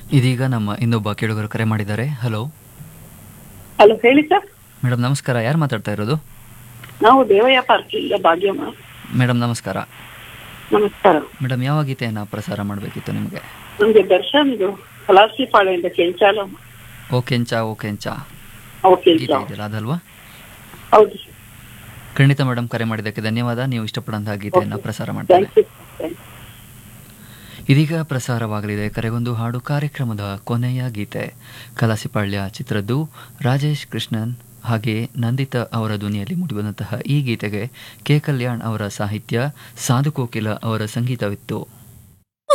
ಇದೀಗ ನಮ್ಮ ಇನ್ನೊಬ್ಬ ಕೇಳುಗರು ಕರೆ ಮಾಡಿದ್ದಾರೆ ಹಲೋ ಹಲೋ ಹೇಳಿ ಸರ್ ಮೇಡಮ್ ನಮಸ್ಕಾರ ಯಾರು ಮಾತಾಡ್ತಾ ಇರೋದು ನಾವು ದೇವಯ್ಯ ಪಾರ್ಕಿಂದ ಭಾಗ್ಯಮ್ಮ ಮೇಡಮ್ ನಮಸ್ಕಾರ ನಮಸ್ಕಾರ ಮೇಡಮ್ ಯಾವ ಗೀತೆಯನ್ನು ಪ್ರಸಾರ ಮಾಡಬೇಕಿತ್ತು ನಿಮಗೆ ನಮ್ಗೆ ದರ್ಶನ್ದು ಕಲಾಸಿಪಾಳೆಯಿಂದ ಕೆಂಚಾಲ ಓ ಕೆಂಚ ಓ ಕೆಂಚ ಅವು ಕೆಂಚ ಗೀತೆ ಇದೆಯಲ್ಲ ಅದಲ್ವಾ ಹೌದು ಖಂಡಿತ ಮೇಡಮ್ ಕರೆ ಮಾಡಿದ್ದಕ್ಕೆ ಧನ್ಯವಾದ ನೀವು ಇಷ್ಟಪಡಂತಹ ಗೀತೆಯನ್ನು ಪ್ರಸಾರ ಮಾಡ್ತೇನೆ ಥ್ಯಾಂಕ್ ಯು ಇದೀಗ ಪ್ರಸಾರವಾಗಲಿದೆ ಕರೆಗೊಂದು ಹಾಡು ಕಾರ್ಯಕ್ರಮದ ಕೊನೆಯ ಗೀತೆ ಕಲಾಸಿಪಾಳ್ಯ ಚಿತ್ರದ್ದು ರಾಜೇಶ್ ಕೃಷ್ಣನ್ ಹಾಗೆ ನಂದಿತಾ ಅವರ ಧ್ವನಿಯಲ್ಲಿ ಮೂಡಿಬಂದಂತಹ ಈ ಗೀತೆಗೆ ಕೆ ಕಲ್ಯಾಣ್ ಅವರ ಸಾಹಿತ್ಯ ಸಾಧು ಕೋಕಿಲ ಅವರ ಸಂಗೀತವಿತ್ತು